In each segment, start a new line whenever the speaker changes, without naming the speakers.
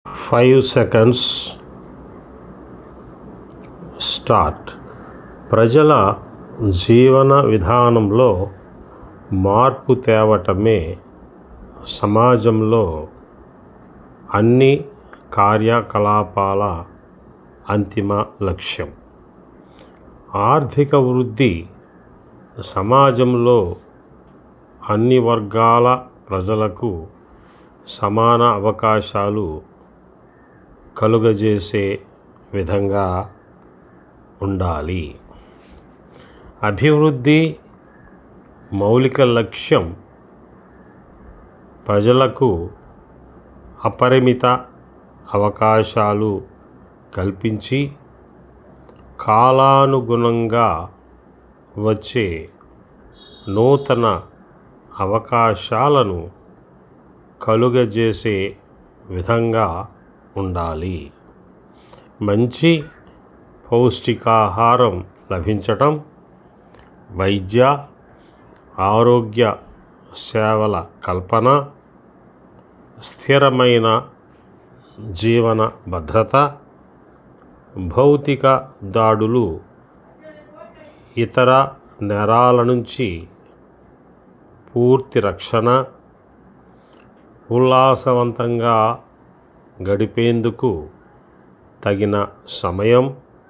five seconds start ప్రజల జీవన విధానంలో మార్పు తేవటమే సమాజంలో అన్ని కార్యకలాపాల అంతిమ లక్ష్యం ఆర్థిక వృద్ధి సమాజంలో అన్ని వర్గాల ప్రజలకు సమాన అవకాశాలు కలుగజేసే విధంగా ఉండాలి అభివృద్ధి మౌలిక లక్ష్యం ప్రజలకు అపరిమిత అవకాశాలు కల్పించి కాలానుగుణంగా వచ్చే నూతన అవకాశాలను కలుగజేసే విధంగా ఉండాలి మంచి పౌష్టికాహారం లభించటం వైద్య ఆరోగ్య సేవల కల్పన స్థిరమైన జీవన భద్రత భౌతిక దాడులు ఇతర నేరాల నుంచి పూర్తి రక్షణ ఉల్లాసవంతంగా గడిపేందుకు తగిన సమయం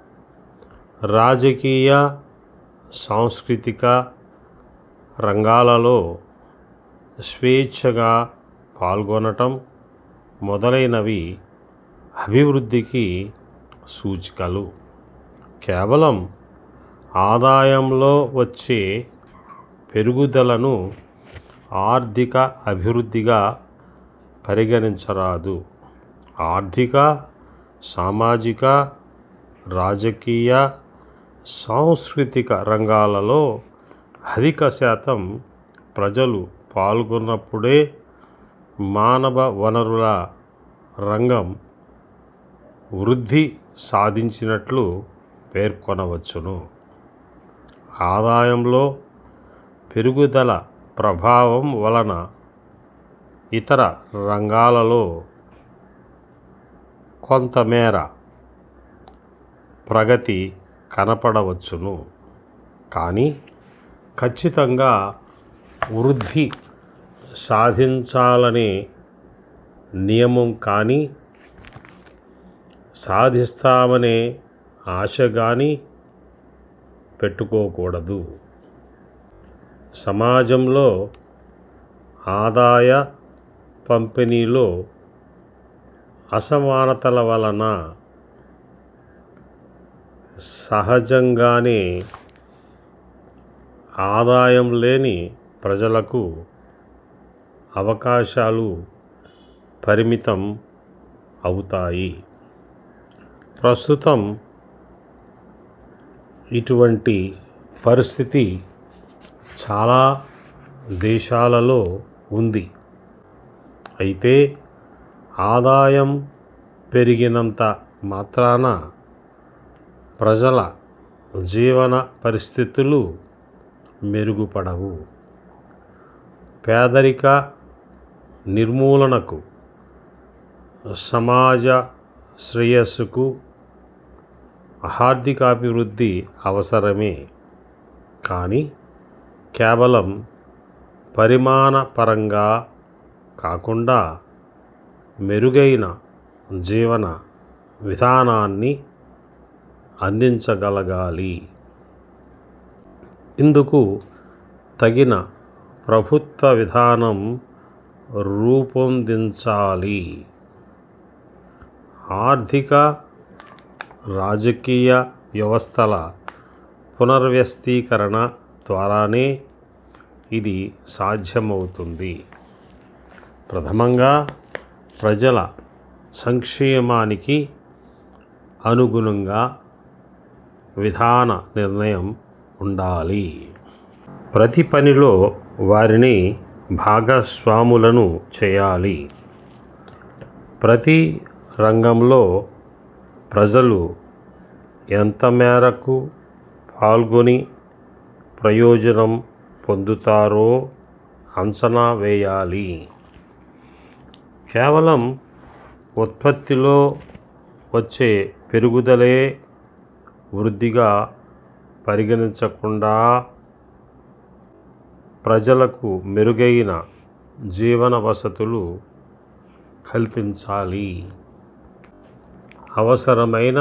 రాజకీయ సాంస్కృతిక రంగాలలో స్వేచ్ఛగా పాల్గొనటం మొదలైనవి అభివృద్ధికి సూచికలు కేవలం ఆదాయంలో వచ్చే పెరుగుదలను ఆర్థిక అభివృద్ధిగా పరిగణించరాదు ఆర్థిక సామాజిక రాజకీయ సాంస్కృతిక రంగాలలో అధిక శాతం ప్రజలు పాల్గొన్నప్పుడే మానవ వనరుల రంగం వృద్ధి సాధించినట్లు పేర్కొనవచ్చును ఆదాయంలో పెరుగుదల ప్రభావం వలన ఇతర రంగాలలో కొంతమేర ప్రగతి కనపడవచ్చును కానీ ఖచ్చితంగా వృద్ధి సాధించాలనే నియమం కానీ సాధిస్తామనే ఆశ కానీ పెట్టుకోకూడదు సమాజంలో ఆదాయ పంపిణీలో అసమానతల వలన సహజంగానే ఆదాయం లేని ప్రజలకు అవకాశాలు పరిమితం అవుతాయి ప్రస్తుతం ఇటువంటి పరిస్థితి చాలా దేశాలలో ఉంది అయితే ఆదాయం పెరిగినంత మాత్రాన ప్రజల జీవన పరిస్థితులు మెరుగుపడవు పేదరిక నిర్మూలనకు సమాజ శ్రేయస్సుకు ఆర్థికాభివృద్ధి అవసరమే కానీ కేవలం పరిమాణపరంగా కాకుండా మెరుగైన జీవన విధానాన్ని అందించగలగాలి ఇందుకు తగిన ప్రభుత్వ విధానం రూపొందించాలి ఆర్థిక రాజకీయ వ్యవస్థల పునర్వ్యవస్థీకరణ ద్వారానే ఇది సాధ్యమవుతుంది ప్రథమంగా ప్రజల సంక్షేమానికి అనుగుణంగా విధాన నిర్ణయం ఉండాలి ప్రతి పనిలో వారిని భాగస్వాములను చేయాలి ప్రతి రంగంలో ప్రజలు ఎంత మేరకు పాల్గొని ప్రయోజనం పొందుతారో అంచనా వేయాలి కేవలం ఉత్పత్తిలో వచ్చే పెరుగుదలే వృద్ధిగా పరిగణించకుండా ప్రజలకు మెరుగైన జీవన వసతులు కల్పించాలి అవసరమైన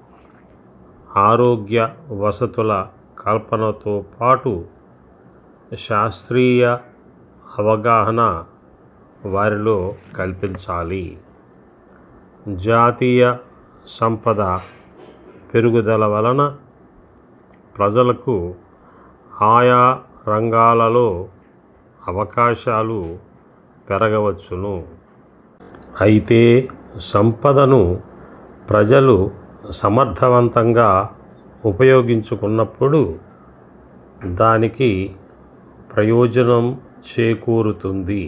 ఆరోగ్య వసతుల కల్పనతో పాటు శాస్త్రీయ అవగాహన వారిలో కల్పించాలి జాతీయ సంపద పెరుగుదల వలన ప్రజలకు ఆయా రంగాలలో అవకాశాలు పెరగవచ్చును అయితే సంపదను ప్రజలు సమర్థవంతంగా ఉపయోగించుకున్నప్పుడు దానికి ప్రయోజనం చేకూరుతుంది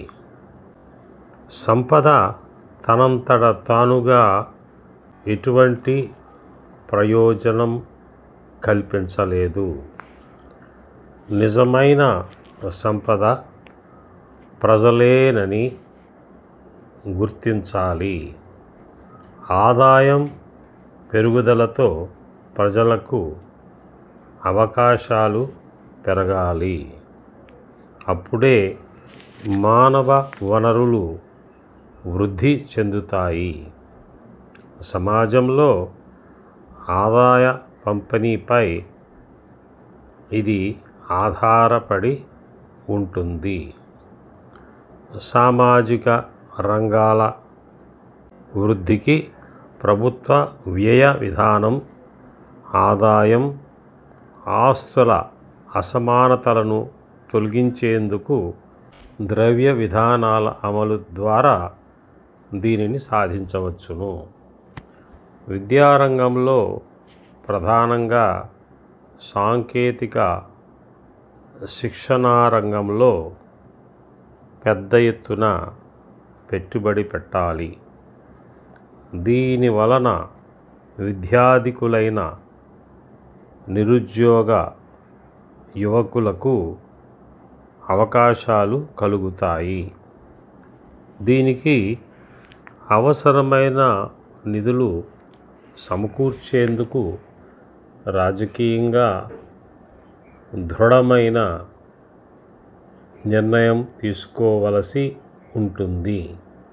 సంపద తనంతట తానుగా ఎటువంటి ప్రయోజనం కల్పించలేదు నిజమైన సంపద ప్రజలేనని గుర్తించాలి ఆదాయం పెరుగుదలతో ప్రజలకు అవకాశాలు పెరగాలి అప్పుడే మానవ వనరులు వృద్ధి చెందుతాయి సమాజంలో ఆదాయ పంపిణీపై ఇది ఆధారపడి ఉంటుంది సామాజిక రంగాల వృద్ధికి ప్రభుత్వ వ్యయ విధానం ఆదాయం ఆస్తుల అసమానతలను తొలగించేందుకు ద్రవ్య విధానాల అమలు ద్వారా దీనిని సాధించవచ్చును విద్యారంగంలో ప్రధానంగా సాంకేతిక శిక్షణా రంగంలో పెద్ద ఎత్తున పెట్టుబడి పెట్టాలి దీని వలన విద్యాధికులైన నిరుద్యోగ యువకులకు అవకాశాలు కలుగుతాయి దీనికి అవసరమైన నిధులు సమకూర్చేందుకు రాజకీయంగా దృఢమైన నిర్ణయం తీసుకోవలసి ఉంటుంది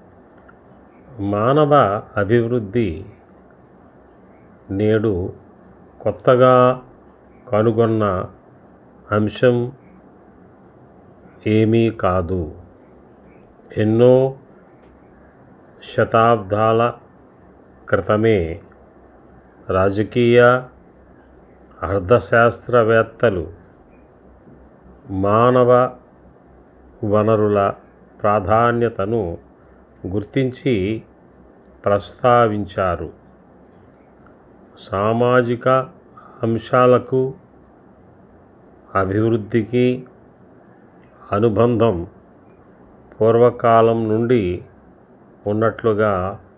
మానవ అభివృద్ధి నేడు కొత్తగా కనుగొన్న అంశం ఏమీ కాదు ఎన్నో శతాబ్దాల క్రితమే రాజకీయ అర్థశాస్త్రవేత్తలు మానవ వనరుల ప్రాధాన్యతను గుర్తించి ప్రస్తావించారు సామాజిక అంశాలకు అభివృద్ధికి అనుబంధం పూర్వకాలం నుండి ఉన్నట్లుగా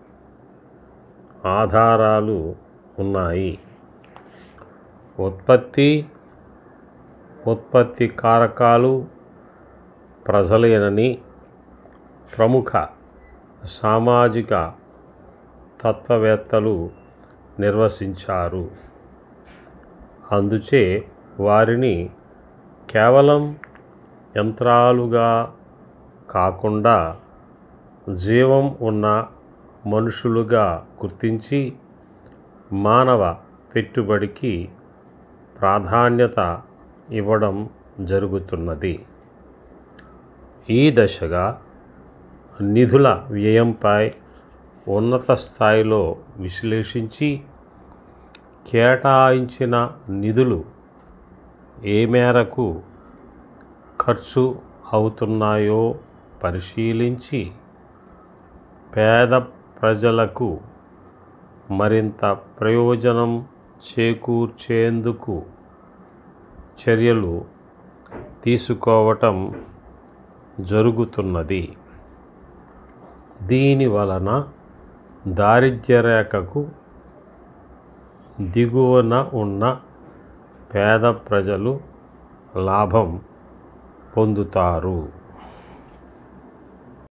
ఆధారాలు ఉన్నాయి ఉత్పత్తి ఉత్పత్తి కారకాలు ప్రజలేనని ప్రముఖ సామాజిక తత్వవేత్తలు నిర్వచించారు అందుచే వారిని కేవలం యంత్రాలుగా కాకుండా జీవం ఉన్న మనుషులుగా గుర్తించి మానవ పెట్టుబడికి ప్రాధాన్యత ఇవ్వడం జరుగుతున్నది ఈ దశగా నిధుల వ్యయంపై ఉన్నత స్థాయిలో విశ్లేషించి కేటాయించిన నిధులు ఏ మేరకు ఖర్చు అవుతున్నాయో పరిశీలించి పేద ప్రజలకు మరింత ప్రయోజనం చేకూర్చేందుకు చర్యలు తీసుకోవటం జరుగుతున్నది దీని వలన దారిద్ర్య రేఖకు దిగువన ఉన్న పేద ప్రజలు లాభం పొందుతారు